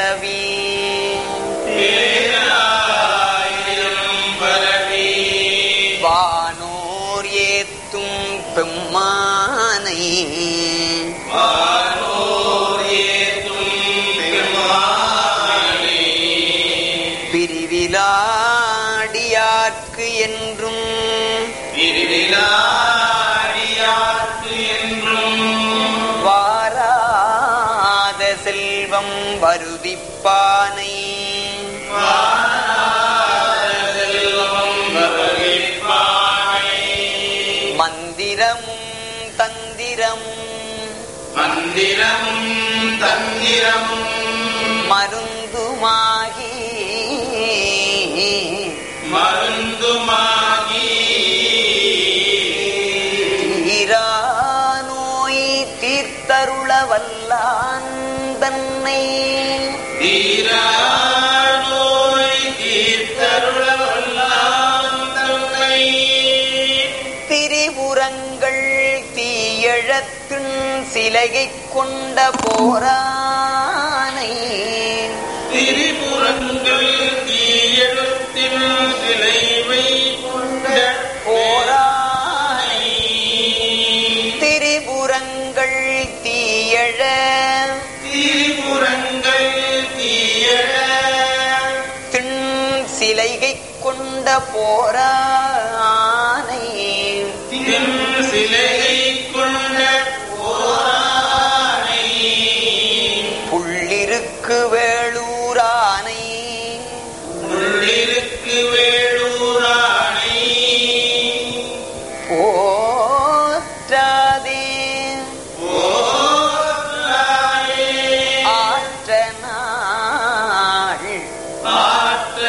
பரவி வானோர் ஏத்தும் பெம்மானை பிரிவிலாடியார்க்கு என்றும் வாராத செல்வம் வருதிப்பானை மந்திரமும் தந்திரமும் மந்திரமும் தந்திரமும் மருந்துமாகி மருந்துமாகி தீரா நோய் தீர்த்தருள வல்லான் தன்னை தீரா நோய் தீர்த்தருள வல்லான் தன்னை திரிபுரங்கள் தீயழத்தின் சிலைகைக் கொண்ட போரானை திரிபுரங்கள் தீயெழுத்தின் விளைவை கொண்ட போரானை திரிபுரங்கள் தீயழ திரிபுரங்கள் தீயழ திண் சிலைகைக் கொண்ட போரானை தின் சிலையை கொண்ட போரானை புள்ளிருக்கு வேளூரானை உள்ளிருக்கு வேளூரானை போற்றாதே போற்றாயே ஆற்ற நாள் ஆற்ற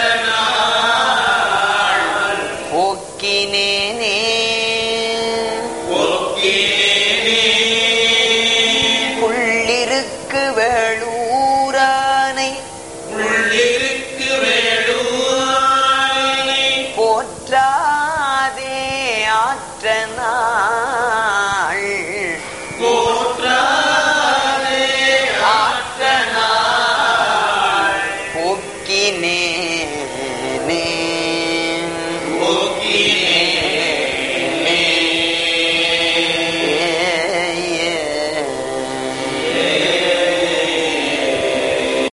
நாள் போக்கினேனே போக்கினேனே புள்ளிருக்கு வேளூரானை உள்ளிருக்கு வேளூரானை போற்றாதே ஆற்ற நாள் போற்றாதே ஆற்ற நாள் போக்கினேனே